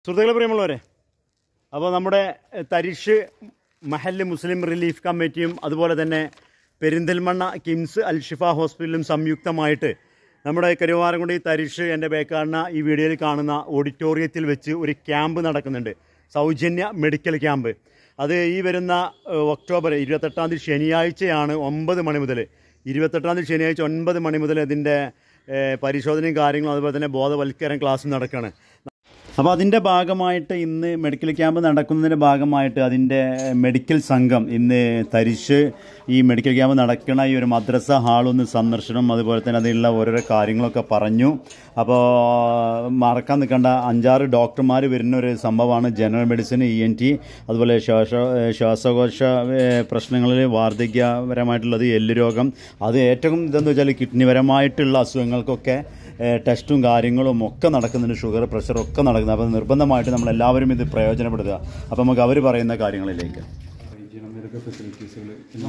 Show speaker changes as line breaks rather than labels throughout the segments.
സുഹൃത്തുക്കളെ പ്രിയമുള്ളവരെ അപ്പോൾ നമ്മുടെ എഹ്, തരിഷ് മഹല്ല് മുസ്ലിം റിലീഫ് കമ്മിറ്റിയും അതുപോലെ തന്നെ പെരിന്തൽമണ്ണ കിംസ് അൽഷിഫ ഹോസ്പിറ്റലും സംയുക്തമായിട്ട് നമ്മുടെ കരുവാരംകുടി തരിഷ് എൻ്റെ ബേക്കാടിന ഈ വീഡിയോയിൽ കാണുന്ന ഓഡിറ്റോറിയത്തിൽ വെച്ച് ഒരു ക്യാമ്പ് നടക്കുന്നുണ്ട് സൗജന്യ മെഡിക്കൽ ക്യാമ്പ് അത് ഈ വരുന്ന ഏഹ്, ഒക്ടോബർ ഇരുപത്തെട്ടാം തീയതി ശനിയാഴ്ചയാണ് ഒമ്പത് മണി മുതൽ ഇരുപത്തെട്ടാം തീയതി ശനിയാഴ്ച ഒൻപത് മണി മുതൽ ഇതിൻ്റെ ഏഹ്, പരിശോധനയും കാര്യങ്ങളും അതുപോലെ തന്നെ ബോധവൽക്കരണം ക്ലാസ്സും നടക്കുകയാണ് അപ്പോൾ അതിൻ്റെ ഭാഗമായിട്ട് ഇന്ന് മെഡിക്കൽ ക്യാമ്പ് നടക്കുന്നതിൻ്റെ ഭാഗമായിട്ട് അതിൻ്റെ മെഡിക്കൽ സംഘം ഇന്ന് തരിശ് ഈ മെഡിക്കൽ ക്യാമ്പ് നടക്കുന്ന ഈ ഒരു മദ്രസ ഹാളൊന്ന് സന്ദർശനം അതുപോലെ തന്നെ അതിലുള്ള ഓരോരോ കാര്യങ്ങളൊക്കെ പറഞ്ഞു അപ്പോൾ മറക്കാൻ നിൽക്കേണ്ട അഞ്ചാറ് ഡോക്ടർമാർ വരുന്ന ഒരു സംഭവമാണ് general medicine E N T അതുപോലെ ശ്വാസ ശ്വാസകോശ ഏഹ്, പ്രശ്നങ്ങളിൽ വാർദ്ധക്യപരമായിട്ടുള്ളത് എല്ല് രോഗം അത് ഏറ്റവും ഇതെന്ന് വെച്ചാൽ കിഡ്നിപരമായിട്ടുള്ള അസുഖങ്ങൾക്കൊക്കെ ഏഹ് ടെസ്റ്റും കാര്യങ്ങളും ഒക്കെ നടക്കുന്നുണ്ട് ഷുഗർ പ്രഷർ ഒക്കെ നടക്കുന്നത് അപ്പോൾ നിർബന്ധമായിട്ട് നമ്മൾ എല്ലാവരും ഇത് പ്രയോജനപ്പെടുത്തുക അപ്പോൾ നമുക്ക് അവർ പറയുന്ന കാര്യങ്ങളിലേക്ക്
ചെയ്യണം ഇതൊക്കെ ഫെസിലിറ്റീസുകൾ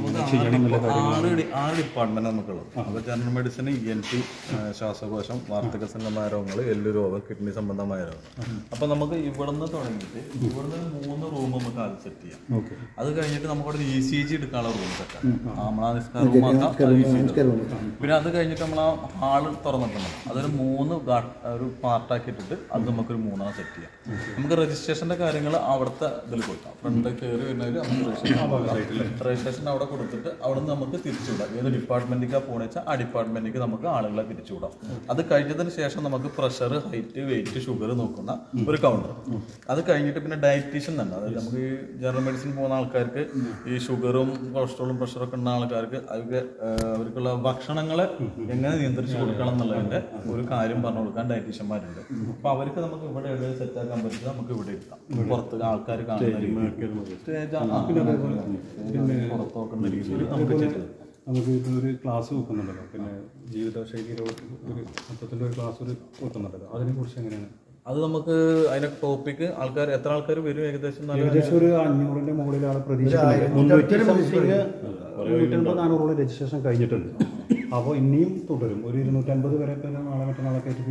ആറ് ഡി- ആറ് ഡിപ്പാർട്ട്മെന്റ് നമുക്കുള്ളത് അപ്പോൾ general medicine E N T ശ്വാസകോശം വാർദ്ധക്യ സംബന്ധമായ രോഗങ്ങൾ എല്ല് രോഗം കിഡ്നി സംബന്ധമായ രോഗം അപ്പോൾ നമുക്ക് ഇവിടുന്ന് തുടങ്ങിയിട്ട് ഇവിടുന്ന് ഒരു മൂന്ന് റൂം നമുക്ക് ആദ്യം സെറ്റ് ചെയ്യാം
ഓക്കെ
അത് കഴിഞ്ഞിട്ട് നമുക്കവിടെ ഇ സി ജി എടുക്കാനുള്ള റൂം സെറ്റ് നമ്മളാ നിസ്കാര റൂം ആക്കാം ECG എടുക്കാം. പിന്നെ അത് കഴിഞ്ഞിട്ട് നമ്മൾ ആ ഹാള് തുറന്നിട്ടുണ്ട് അതൊരു മൂന്ന് ഗാ- ഒരു പാർട്ടാക്കി ഇട്ടിട്ട് അത് നമുക്കൊരു മൂന്നെണ്ണം സെറ്റ് ചെയ്യാം നമുക്ക് രജിസ്ട്രേഷന്റെ കാര്യങ്ങൾ അവിടുത്തെ ഇതിൽ കൊടുക്കാം ഫ്രണ്ട് കയറി വരുന്നവർ നമുക്ക് രജിസ്ട്രേഷൻ രജിസ്ട്രേഷൻ അവിടെ കൊടുത്തിട്ട് അവിടെ നിന്ന് നമുക്ക് തിരിച്ചുവിടാം ഏത് ഡിപ്പാർട്ട്മെന്റിലേക്കാണ് പോണെന്ന് വെച്ചാൽ ആ ഡിപ്പാർട്ട്മെന്റിലേക്ക് നമുക്ക് ആളുകളെ തിരിച്ചുവിടാം അത് കഴിഞ്ഞതിന് ശേഷം നമുക്ക് പ്രഷർ ഹൈറ്റ് വെയിറ്റ് ഷുഗർ നോക്കുന്ന ഒരു കൗണ്ടർ അത് കഴിഞ്ഞിട്ട് പിന്നെ ഡയറ്റീഷ്യൻ തന്നെ അതായത് നമുക്ക് ഈ ജനറൽ മെഡിസിൻ പോകുന്ന ആൾക്കാർക്ക് ഈ ഷുഗറും കൊളസ്ട്രോളും പ്രഷറും ഒക്കെ ഉള്ള ആൾക്കാർക്ക് അവർക്ക് ഏഹ്, അവർക്കുള്ള ഭക്ഷണങ്ങളെ എങ്ങനെ നിയന്ത്രിച്ച് കൊടുക്കണം എന്നുള്ളതിന്റെ ഒരു കാര്യം പറഞ്ഞു കൊടുക്കാൻ ഡയറ്റീഷ്യന്മാരുണ്ട് അപ്പൊ അവർക്ക് നമുക്ക് ഇവിടെ എവിടെ സെറ്റ് ആക്കാൻ പറ്റുന്നത് നമുക്ക് ഇവിടെ ഇരുത്താം പുറത്ത് ആൾക്കാർ കാണുന്ന രീതിയിൽ സ്റ്റേജ് ആ, ആ, സ്റ്റേജ് പുറത്ത് നോക്കുന്ന രീതിയിൽ നമുക്ക് ചെയ്യാം
നമുക്ക് ഇതൊരു ക്ലാസ് വെക്കുന്നുണ്ടല്ലോ പിന്നെ ജീവിതശൈലിയുടെ ഒരു മൊത്തത്തിൻ്റെ ഒരു ക്ലാസ് ഒരു വെക്കുന്നുണ്ടല്ലോ അതിനെക്കുറിച്ച് എങ്ങനെയാണ്
അത് നമുക്ക് അതിന്റെ ടോപ്പിക്ക് ആൾക്കാർ എത്ര ആൾക്കാർ വരും ഏകദേശം നല്ല
ഏകദേശം ഒരു അഞ്ഞൂറിൻ്റെ മുകളിലാണ് പ്രതീക്ഷിക്കുന്നത് മുന്നൂറ്റി സംതിങ് മുന്നൂറ്റൻപത് നാനൂറോളം രജിസ്ട്രേഷൻ കഴിഞ്ഞിട്ടുണ്ട് അപ്പോൾ ഇനിയും തുടരും ഒരു ഇരുന്നൂറ്റൻപത് വരെ പിന്നെ നാളെ മറ്റന്നാളൊക്കെ ആയിട്ട്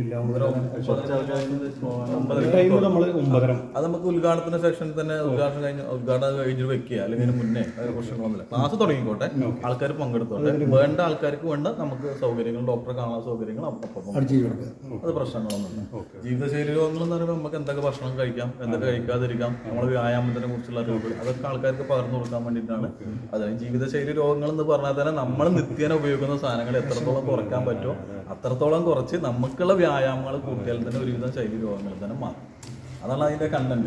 ഫില്ലാവുന്ന ടൈം നമ്മൾ ഒമ്പതര
അത് നമുക്ക് ഉദ്ഘാടനത്തിന്റെ സെക്ഷനിൽ തന്നെ ഉദ്ഘാടനം കഴിഞ്ഞ് ഉദ്ഘാടനം കഴിഞ്ഞ് വെക്കുക അല്ലെങ്കിൽ അതിന് മുന്നേ അതിന് പ്രശ്നങ്ങളൊന്നുമില്ല ക്ലാസ് തുടങ്ങിക്കോട്ടെ ആൾക്കാർ പങ്കെടുത്തോട്ടെ വേണ്ട ആൾക്കാർക്ക് വേണ്ട നമുക്ക് സൗകര്യങ്ങൾ ഡോക്ടറെ കാണാൻ സൗകര്യങ്ങൾ അപ്പം അത് പ്രശ്നങ്ങളൊന്നുമില്ല ജീവിതശൈലി രോഗങ്ങൾ എന്ന് പറയുമ്പോൾ നമുക്ക് എന്തൊക്കെ ഭക്ഷണം കഴിക്കാം എന്തൊക്കെ കഴിക്കാതിരിക്കാം നമ്മുടെ വ്യായാമത്തിനെ കുറിച്ചുള്ള അറിവുകൾ അതൊക്കെ ആൾക്കാർക്ക് പകർന്നു കൊടുക്കാൻ വേണ്ടിയിട്ടാണ് അതായത് ജീവിതശൈലി രോഗങ്ങൾ എന്ന് പറഞ്ഞാൽ തന്നെ നമ്മൾ നിത്യേന ഉപയോഗിക്കുന്ന സാധനങ്ങൾ എത്രത്തോളം കുറയ്ക്കാൻ പറ്റുമോ അത്രത്തോളം കുറച്ച് നമുക്കുള്ള വ്യായാമങ്ങൾ കൂട്ടിയാൽ തന്നെ ഒരുവിധം ശൈലി രോഗങ്ങൾ തന്നെ മാറും അതാണ് അതിന്റെ കണ്ടന്റ്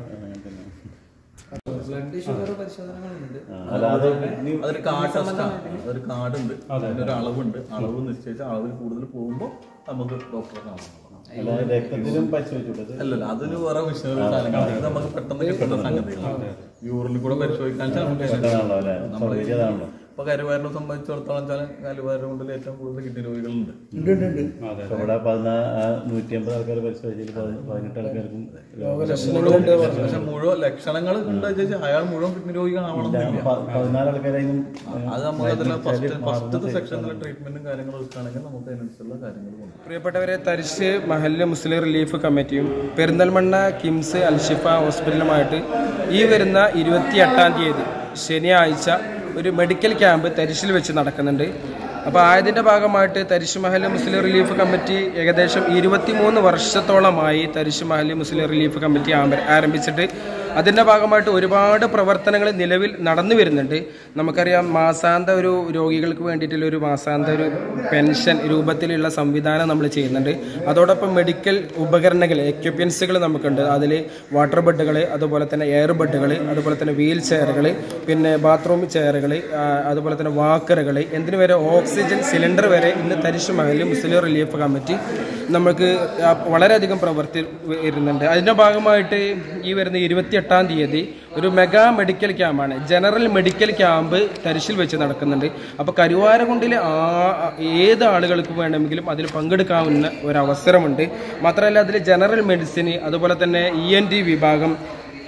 ബ്ലഡ് ഷുഗർ പരിശോധനകളുണ്ട്
അതൊരു കാർഡ് ടെസ്റ്റാണ് അതൊരു കാർഡ് ഉണ്ട് അതിന്റെ ഒരു അളവുണ്ട് അളവ് നിശ്ചയിച്ച അളവിൽ കൂടുതൽ പോകുമ്പോൾ നമുക്ക് ഡോക്ടറെ കാണാം
രക്തത്തിലും പരിശോധിച്ചു
അല്ലല്ല അതിന് വേറെ വിഷയമുള്ള സാധനങ്ങളാണ് ഇത് നമുക്ക് പെട്ടെന്ന് കിട്ടുന്ന സംഗതികളാണ് യൂറിനിൽ കൂടെ പരിശോധിക്കാൻ വെച്ചാൽ നമുക്ക് നമ്മൾ ഇപ്പൊ കരുവാരനെ സംബന്ധിച്ചിടത്തോളം വെച്ചാൽ കരുവാരം കൊണ്ടിൽ ഏറ്റവും കൂടുതൽ കിഡ്നി രോഗികളുണ്ട്
ഇവിടെ നൂറ്റി അമ്പത് ആൾക്കാർ പരിശോധിച്ചിട്ട് പതിനെട്ട് ആൾക്കാർക്കും
പക്ഷെ മുഴുവൻ ലക്ഷണങ്ങൾ ഉണ്ട് വെച്ചാൽ അയാൾ മുഴുവൻ കിഡ്നി രോഗികളാവണമെന്നില്ല
പതിനാല് ആൾക്കാരായും
അത് നമുക്ക് അതിൽ ഫസ്റ്റ് ഫസ്റ്റത്തെ സെക്ഷനിലെ ട്രീറ്റ്മെന്റും കാര്യങ്ങളും എടുക്കുകയാണെങ്കിൽ നമുക്ക് അതിനനുസരിച്ചുള്ള കാര്യങ്ങൾ കൊണ്ടുപോകാം
പ്രിയപ്പെട്ടവരെ തരിശ് മഹല്ല് മുസ്ലിം റിലീഫ് കമ്മിറ്റിയും പെരിന്തൽമണ്ണ കിംസ് അൽഷിഫ ഹോസ്പിറ്റലുമായിട്ട് ഈ വരുന്ന ഇരുപത്തി എട്ടാം തീയതി ശനിയാഴ്ച ഒരു മെഡിക്കൽ ക്യാമ്പ് തരിശിൽ വെച്ച് നടക്കുന്നുണ്ട് അപ്പോൾ ആയതിൻ്റെ ഭാഗമായിട്ട് തരിശ് മഹല്ല് മുസ്ലിം റിലീഫ് കമ്മിറ്റി ഏകദേശം ഇരുപത്തിമൂന്ന് വർഷത്തോളമായി തരിശ് മഹല്ല് മുസ്ലിം റിലീഫ് കമ്മിറ്റി ആമ്പ- ആരംഭിച്ചിട്ട് അതിൻ്റെ ഭാഗമായിട്ട് ഒരുപാട് പ്രവർത്തനങ്ങൾ നിലവിൽ നടന്നു വരുന്നുണ്ട് നമുക്കറിയാം മാസാന്ത ഒരു രോഗികൾക്ക് വേണ്ടിയിട്ടുള്ള ഒരു മാസാന്ത ഒരു പെൻഷൻ രൂപത്തിലുള്ള സംവിധാനം നമ്മൾ ചെയ്യുന്നുണ്ട് അതോടൊപ്പം മെഡിക്കൽ ഉപകരണങ്ങൾ എക്യുപ്യൻസുകൾ നമുക്കുണ്ട് അതിൽ വാട്ടർ ബെഡുകൾ അതുപോലെ തന്നെ എയർ ബെഡുകൾ അതുപോലെ തന്നെ വീൽ ചെയറുകൾ പിന്നെ ബാത്റൂം ചെയറുകൾ അതുപോലെ തന്നെ വാക്കറുകൾ എന്തിനു വരെ ഓക്സിജൻ സിലിണ്ടർ വരെ ഇന്ന് തരിശ് മഹലിൽ മുസ്ലിം റിലീഫ് കമ്മിറ്റി നമുക്ക് ആ, വളരെയധികം പ്രവർത്തി വരുന്നുണ്ട് അതിൻ്റെ ഭാഗമായിട്ട് ഈ വരുന്ന ഇരുപത്തിയെട്ടാം തീയതി ഒരു മെഗാ മെഡിക്കൽ ക്യാമ്പാണ് ജനറൽ മെഡിക്കൽ ക്യാമ്പ് തരിശിൽ വെച്ച് നടക്കുന്നുണ്ട് അപ്പോൾ കരുവാരകുണ്ടിലെ ആ ഏത് ആളുകൾക്ക് വേണമെങ്കിലും അതിൽ പങ്കെടുക്കാവുന്ന ഒരു അവസരമുണ്ട് മാത്രമല്ല അതിൽ ജനറൽ മെഡിസിന് അതുപോലെ തന്നെ ഇ എൻ ടി വിഭാഗം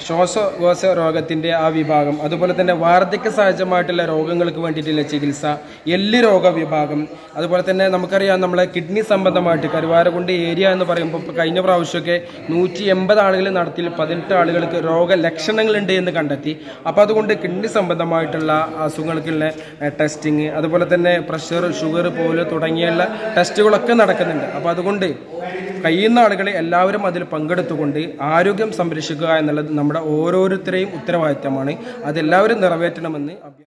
ശ്വാസകോശ രോഗത്തിന്റെ ആ വിഭാഗം അതുപോലെ തന്നെ വാർദ്ധക്യ സഹജമായിട്ടുള്ള രോഗങ്ങൾക്ക് വേണ്ടിയിട്ടുള്ള ചികിത്സ എല്ല് രോഗ വിഭാഗം അതുപോലെ തന്നെ നമുക്കറിയാം നമ്മളെ കിഡ്നി സംബന്ധമായിട്ട് കരുവാരകുണ്ട് ഏരിയ എന്ന് പറയുമ്പോൾ ഇപ്പോൾ കഴിഞ്ഞ പ്രാവശ്യമൊക്കെ നൂറ്റി എൺപത് ആളുകൾ നടത്തി പതിനെട്ട് ആളുകൾക്ക് രോഗലക്ഷണങ്ങളുണ്ട് എന്ന് കണ്ടെത്തി അപ്പോൾ അതുകൊണ്ട് കിഡ്നി സംബന്ധമായിട്ടുള്ള അസുഖങ്ങൾക്കുള്ള ടെസ്റ്റിങ് അതുപോലെ തന്നെ പ്രഷർ ഷുഗർ പോലെ തുടങ്ങിയുള്ള ടെസ്റ്റുകളൊക്കെ നടക്കുന്നുണ്ട് അപ്പോൾ അതുകൊണ്ട് കഴിയുന്ന ആളുകളെ എല്ലാവരും അതിൽ പങ്കെടുത്തുകൊണ്ട് ആരോഗ്യം സംരക്ഷിക്കുക എന്നുള്ളത് നമ്മുടെ ഓരോരുത്തരെയും ഉത്തരവാദിത്തമാണ് അതെല്ലാവരും നിറവേറ്റണമെന്ന് അഭ്യർത്ഥിക്കുന്നു